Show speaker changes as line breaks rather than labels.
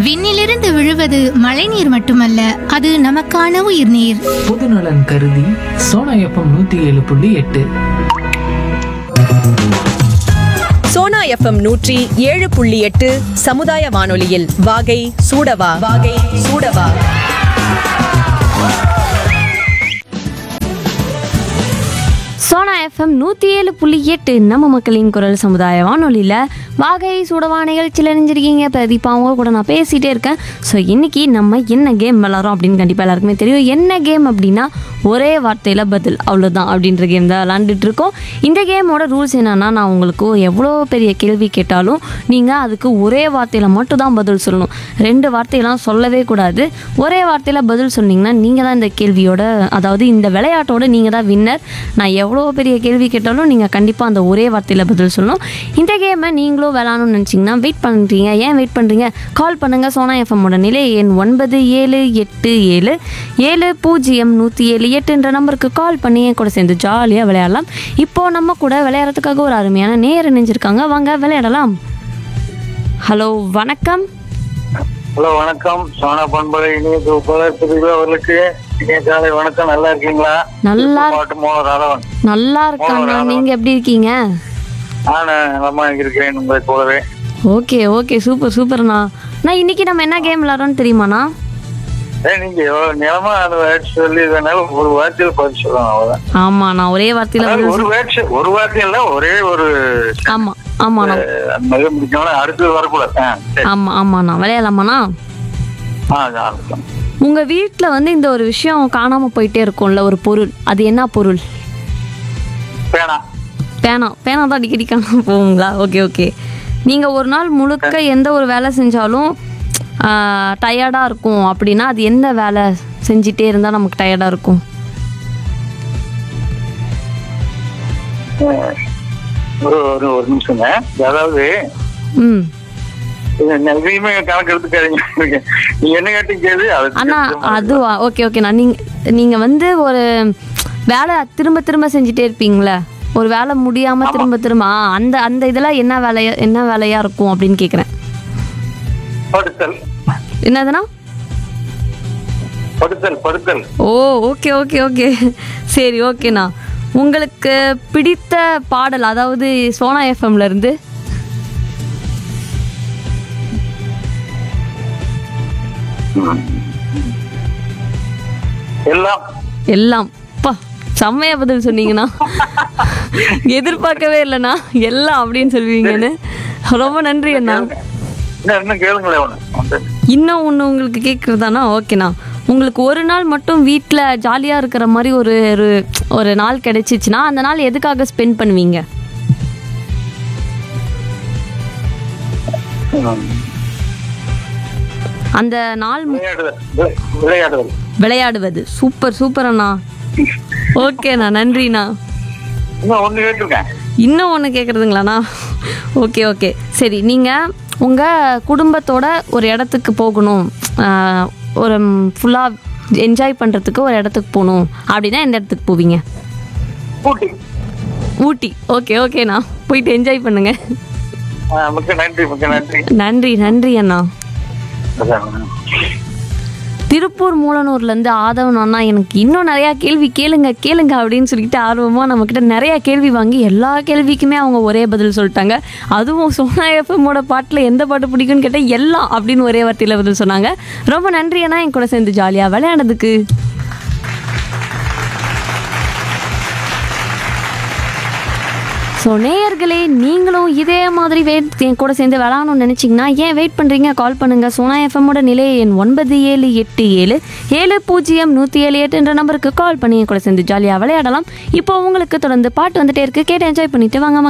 விண்ணிலிருந்து விழுவது மழைநீர் மட்டுமல்ல அது நமக்கான உயிர்நீர்
பொதுநலன் கருதி சோனா எஃப்எம் நூத்தி ஏழு புள்ளி எட்டு
சோனா எஃப்எம் நூற்றி ஏழு புள்ளி எட்டு சமுதாய வானொலியில் வாகை சூடவா வாகை சூடவா
சோனா எஃப்எம் நூற்றி ஏழு புள்ளி எட்டு நம்ம மக்களின் குரல் சமுதாய வானொலியில் வாகை சூடவா நிகழ்ச்சியில் இணைஞ்சிருக்கீங்க பிரதீபா அவங்க கூட நான் பேசிகிட்டே இருக்கேன் ஸோ இன்னைக்கு நம்ம என்ன கேம் விளாட்றோம் அப்படின்னு கண்டிப்பாக எல்லாருக்குமே தெரியும் என்ன கேம் அப்படின்னா ஒரே வார்த்தையில் பதில் அவ்வளோதான் அப்படின்ற கேம் தான் விளாண்டுட்டு இருக்கோம் இந்த கேமோட ரூல்ஸ் என்னன்னா நான் உங்களுக்கு எவ்வளோ பெரிய கேள்வி கேட்டாலும் நீங்கள் அதுக்கு ஒரே வார்த்தையில் மட்டும் தான் பதில் சொல்லணும் ரெண்டு வார்த்தையெல்லாம் சொல்லவே கூடாது ஒரே வார்த்தையில் பதில் சொன்னீங்கன்னா நீங்கள் தான் இந்த கேள்வியோட அதாவது இந்த விளையாட்டோட நீங்கள் தான் வின்னர் நான் எவ்வளோ பெரிய கேள்வி கேட்டாலும் நீங்கள் கண்டிப்பாக அந்த ஒரே வார்த்தையில் பதில் சொல்லணும் இந்த கேமை நீங்களும் விளாடணும்னு நினச்சிங்கன்னா வெயிட் பண்ணுறீங்க ஏன் வெயிட் பண்ணுறீங்க கால் பண்ணுங்கள் சோனா எஃப்எம்மோட நிலை எண் ஒன்பது ஏழு எட்டு ஏழு ஏழு பூஜ்ஜியம் நூற்றி ஏழு எட்டுன்ற நம்பருக்கு கால் பண்ணி என் கூட சேர்ந்து ஜாலியாக விளையாடலாம் இப்போது நம்ம கூட விளையாடுறதுக்காக ஒரு அருமையான நேர் இணைஞ்சிருக்காங்க வாங்க விளையாடலாம் ஹலோ வணக்கம்
ஹலோ வணக்கம் சோனா பண்பலை இனிய தொகுப்பாளர் பிரிவு அவர்களுக்கு இனிய காலை வணக்கம் நல்லா இருக்கீங்களா
நல்லா
பாட்டு மோன ராதவன்
நல்லா இருக்காங்க நீங்கள் எப்படி இருக்கீங்க
நான் நலமா இருக்கிறேன் உங்களை போலவே
ஓகே ஓகே சூப்பர் சூப்பர்ண்ணா நான் இன்னைக்கு நம்ம என்ன கேம் விளாட்றோம்னு தெரியுமாண்ணா
ஏ நீங்க எவ்வளவு நிலமா அந்த வேர்ட்ஸ் சொல்லி இதனால ஒரு வார்த்தையில பதில் சொல்லலாம் அவ்வளவுதான்
ஆமாம் நான் ஒரே வார்த்தையில்
அதாவது
பதில்
ஒரு வேர்ட்ஸ் ஒரு வார்த்தை இல்ல ஒரே ஒரு
ஆமாம் ஆமாண்ணா
அஹ், அந்த மாதிரி முடிக்கணும் அடுத்தது வரக்கூடாது ஆ, சரி
ஆமாம் ஆமாண்ணா விளையாடலாமாண்ணா
ஆ ஆரம்பிக்கலாம்
உங்கள் வீட்டில் வந்து இந்த ஒரு விஷயம் காணாமல் போயிட்டே இருக்கும்ல ஒரு பொருள் அது என்ன பொருள்
பேனா
பேனா பேனா தான் அடிக்கடி காணாம போகுங்களா ஓகே ஓகே நீங்கள் ஒரு நாள் முழுக்க எந்த ஒரு வேலை செஞ்சாலும் டயர்டாக இருக்கும் அப்படின்னா அது எந்த வேலை செஞ்சிட்டே இருந்தால் நமக்கு டயர்டாக இருக்கும்
ஒரு ஒரு ஒரு நிமிஷங்க அதாவது
ம்
இது எதையுமே கணக்கு எடுத்துக்காதீங்க நீங்க என்ன கேட்டீங்க அது
அண்ணா அதுவா ஓகே ஓகேண்ணா நீங்கள் நீங்கள் வந்து ஒரு வேலை திரும்ப திரும்ப செஞ்சுட்டே இருப்பீங்களே ஒரு வேலை முடியாமல் திரும்ப திரும்ப ஆ, அந்த அந்த இதெல்லாம் என்ன வேலையா என்ன வேலையாக இருக்கும் அப்படின்னு கேட்குறேன்
படுத்தல்
என்னதுண்ணா
படுத்தல் படுத்தல்
ஓ ஓகே ஓகே ஓகே சரி ஓகேண்ணா உங்களுக்கு பிடித்த பாடல் அதாவது சோனா எஃப்எம்ல இருந்து
எல்லாம்
எல்லாம் பா செம்மையா பதில் சொன்னீங்கண்ணா எதிர்பார்க்கவே இல்லைண்ணா எல்லாம் அப்படின்னு சொல்லுவீங்கன்னு ரொம்ப நன்றி அண்ணா
இன்னும் இன்னும் கேளுங்களேன் ஒண்ணு வந்து
இன்னும் ஒன்று உங்களுக்கு கேட்குறதாண்ணா ஓகேண்ணா உங்களுக்கு ஒரு நாள் மட்டும் வீட்டில் ஜாலியாக இருக்கிற மாதிரி ஒரு ஒரு ஒரு நாள் கிடைச்சிச்சுன்னா அந்த நாள் எதுக்காக ஸ்பெண்ட் பண்ணுவீங்க அந்த நாள் மு-
விளையாடுதல் வி- விளையாடுதல்
விளையாடுவது சூப்பர் சூப்பர் அண்ணா ஓகேண்ணா நன்றிண்ணா
இன்னும் ஒண்ணு கேட்டிருக்கேன்
இன்னும் ஒன்று கேட்குறதுங்களாண்ணா ஓகே ஓகே சரி நீங்கள் உங்கள் குடும்பத்தோட ஒரு இடத்துக்கு போகணும் ஆஹ், ஒரு ஃபுல்லாக என்ஜாய் பண்ணுறதுக்கு ஒரு இடத்துக்கு போகணும் அப்படின்னா எந்த இடத்துக்கு போவீங்க
ஊட்டி
ஊட்டி ஓகே ஓகேண்ணா போயிட்டு என்ஜாய் பண்ணுங்க
ஆ, மிக்க நன்றி மிக்க நன்றி
நன்றி நன்றி அண்ணா
அதான்.
திருப்பூர் மூலனூர்லேருந்து ஆதவன் அண்ணா எனக்கு இன்னும் நிறையா கேள்வி கேளுங்க கேளுங்க அப்படின்னு சொல்லிட்டு ஆர்வமாக நம்மக்கிட்ட நிறையா கேள்வி வாங்கி எல்லா கேள்விக்குமே அவங்க ஒரே பதில் சொல்லிட்டாங்க அதுவும் சோனா எஃப்எம்மோட பாட்டில் எந்த பாட்டு பிடிக்கும்னு கேட்டால் எல்லாம் அப்படின்னு ஒரே வார்த்தையில் பதில் சொன்னாங்க ரொம்ப நன்றி அண்ணா என் கூட சேர்ந்து ஜாலியாக விளையாடுறதுக்கு ஸோ நேயர்களே நீங்களும் இதே மாதிரி வெயிட் என் கூட சேர்ந்து விளாடணும்னு நினச்சிங்கன்னா ஏன் வெயிட் பண்ணுறீங்க கால் பண்ணுங்கள் சோனா எஃப்எம்மோட நிலைய எண் ஒன்பது ஏழு எட்டு ஏழு ஏழு பூஜ்ஜியம் நூற்றி ஏழு எட்டுன்ற நம்பருக்கு கால் பண்ணி என் கூட சேர்ந்து ஜாலியாக விளையாடலாம் இப்போ உங்களுக்கு தொடர்ந்து பாட்டு வந்துட்டே இருக்கு கேட்டு என்ஜாய் பண்ணிட்டு வாங்க